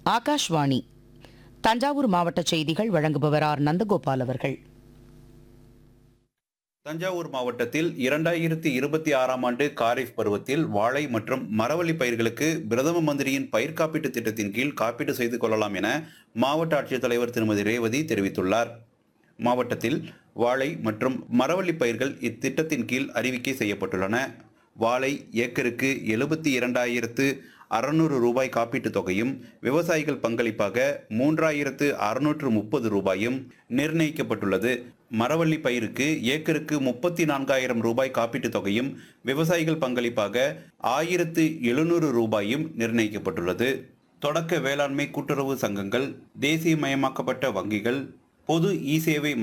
ஆகாஷ்வாணி தஞ்சாவூர் மாவட்ட செய்திகள் வழங்குபவர் ஆர் நந்தகோபால் அவர்கள் தஞ்சாவூர் மாவட்டத்தில் இரண்டாயிரத்தி இருபத்தி ஆறாம் ஆண்டு காரிஃப் பருவத்தில் வாழை மற்றும் மரவள்ளி பயிர்களுக்கு பிரதம மந்திரியின் பயிர் காப்பீட்டு திட்டத்தின் கீழ் காப்பீடு செய்து கொள்ளலாம் என மாவட்ட ஆட்சித்தலைவர் திருமதி ரேவதி தெரிவித்துள்ளார் மாவட்டத்தில் வாழை மற்றும் மரவள்ளி பயிர்கள் இத்திட்டத்தின் கீழ் அறிவிக்கை செய்யப்பட்டுள்ளன வாழை ஏக்கருக்கு எழுபத்தி இரண்டாயிரத்து அறுநூறு ரூபாய் காப்பீட்டுத் தொகையும் விவசாயிகள் பங்களிப்பாக மூன்றாயிரத்து அறுநூற்று முப்பது ரூபாயும் நிர்ணயிக்கப்பட்டுள்ளது மரவள்ளி பயிருக்கு ஏக்கருக்கு முப்பத்தி நான்காயிரம் ரூபாய் காப்பீட்டுத் தொகையும் விவசாயிகள் பங்களிப்பாக ஆயிரத்து எழுநூறு ரூபாயும் நிர்ணயிக்கப்பட்டுள்ளது தொடக்க வேளாண்மை கூட்டுறவு சங்கங்கள் தேசியமயமாக்கப்பட்ட வங்கிகள் பொது இ சேவை